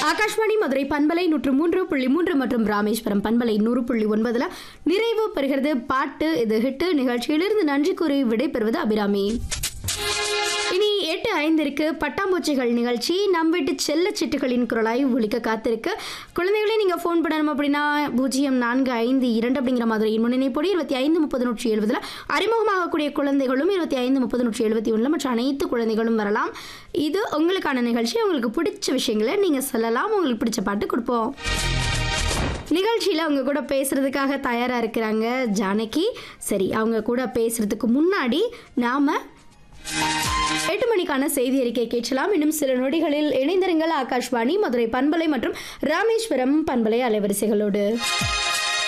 ஆகாஷ்வாணி மதுரை பண்பலை நூற்று மூன்று புள்ளி மூன்று மற்றும் ராமேஸ்வரம் பண்பலை நூறு புள்ளி ஒன்பதுல நிறைவு பெறுகிறது பாட்டு இது ஹிட்டு நிகழ்ச்சியிலிருந்து நன்றி கூறி விடைபெறுவது அபிராமி இனி எட்டு ஐந்திற்கு பட்டாம்பூச்சிகள் நிகழ்ச்சி நம் வீட்டு செல்ல சிட்டுகளின் குரலாய் ஒழிக்க காத்திருக்கு குழந்தைகளே நீங்கள் ஃபோன் பண்ணணும் அப்படின்னா பூஜ்ஜியம் நான்கு ஐந்து இரண்டு அப்படிங்கிற மாதிரி முன்னிணைப்போடு இருபத்தி ஐந்து முப்பது நூற்றி எழுபதில் அறிமுகமாகக்கூடிய குழந்தைகளும் இருபத்தி ஐந்து முப்பது நூற்றி எழுபத்தி ஒன்றில் மற்ற அனைத்து குழந்தைகளும் வரலாம் இது உங்களுக்கான நிகழ்ச்சி உங்களுக்கு பிடிச்ச விஷயங்களை நீங்கள் சொல்லலாம் உங்களுக்கு பிடிச்ச பாட்டு கொடுப்போம் நிகழ்ச்சியில் அவங்க கூட பேசுறதுக்காக தயாராக இருக்கிறாங்க ஜானகி சரி அவங்க கூட பேசுறதுக்கு முன்னாடி நாம் எட்டு மணிக்கான செய்தி அறிக்கை கேட்கலாம் இன்னும் சில நொடிகளில் இணைந்திருங்கள் ஆகாஷ்வாணி மதுரை பண்பலை மற்றும் ராமேஸ்வரம் பண்பலை அலைவரிசைகளோடு